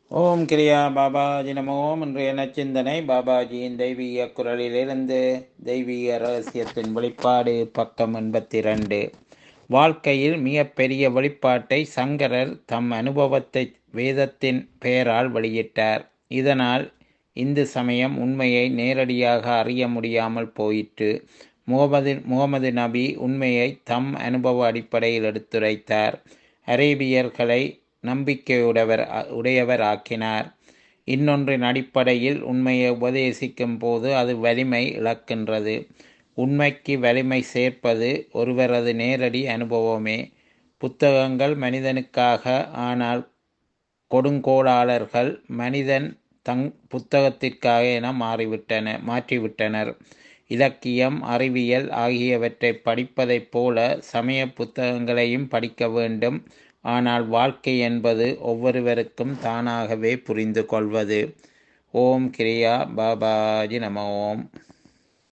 ஓம் கிரியா பாபாஜி நம ஓம் இன்றைய நச்சிந்தனை பாபாஜியின் தெய்வீக குரலிலிருந்து தெய்வீக ரகசியத்தின் வெளிப்பாடு பக்கம் எண்பத்தி ரெண்டு வாழ்க்கையில் மிகப்பெரிய வெளிப்பாட்டை சங்கரர் தம் அனுபவத்தை வேதத்தின் பெயரால் வெளியிட்டார் இதனால் இந்து சமயம் உண்மையை நேரடியாக அறிய முடியாமல் போயிற்று முகமது முகமது நபி உண்மையை தம் அனுபவ அடிப்படையில் எடுத்துரைத்தார் அரேபியர்களை நம்பிக்கையுடையவர் உடையவர் ஆக்கினார் இன்னொன்றின் அடிப்படையில் உண்மையை உபதேசிக்கும் போது அது வலிமை இழக்கின்றது உண்மைக்கு வலிமை சேர்ப்பது ஒருவரது நேரடி அனுபவமே புத்தகங்கள் மனிதனுக்காக ஆனால் கொடுங்கோளாளர்கள் மனிதன் தங் புத்தகத்திற்காக என மாறிவிட்டன மாற்றிவிட்டனர் இலக்கியம் அறிவியல் ஆகியவற்றை படிப்பதைப் போல சமய புத்தகங்களையும் படிக்க வேண்டும் ஆனால் வாழ்க்கை என்பது ஒவ்வொருவருக்கும் தானாகவே புரிந்து கொள்வது ஓம் கிரியா பாபாஜி நம ஓம்